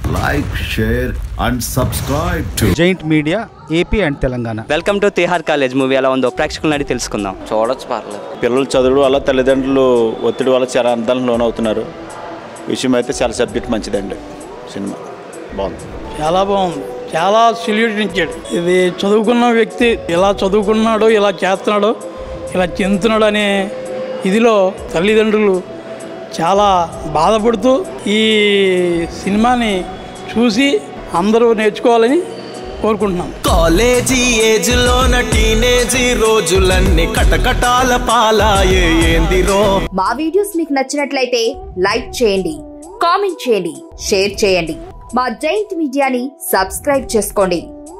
like, share, and subscribe to giant media AP and Telangana welcome to Tihar college movie ఎలా ఉందో ప్రేక్షకులను అడిగి తెలుసుకుందాం చూడొచ్చు పర్లేదు పిల్లలు చదువు వల్ల తల్లిదండ్రులు ఒత్తిడి వల్ల చాలా అందాలను లోనవుతున్నారు విషయం అయితే చాలా సబ్జెక్ట్ మంచిదండి సినిమా బాగుంది చాలా బాగుంది చాలా సొల్యూషన్ ఇచ్చాడు ఇది చదువుకున్న వ్యక్తి ఇలా చదువుకున్నాడో ఇలా చేస్తున్నాడో ఇలా చెందుతున్నాడు అనే ఇదిలో తల్లిదండ్రులు చాలా బాధపడుతూ ఈ సినిమాని చూసి అందరూ నేర్చుకోవాలని కోరుకుంటున్నాం కాలేజీ ఏజ్ లోన టీనేజీ రోజులన్నీ కటకటాల పాలాయే ఏందిరో మా వీడియోస్ మీకు నచ్చినట్లయితే లైక్ చేయండి కామెంట్ చేయండి షేర్ చేయండి మా జైంట్ మీడియాని సబ్స్క్రైబ్ చేసుకోండి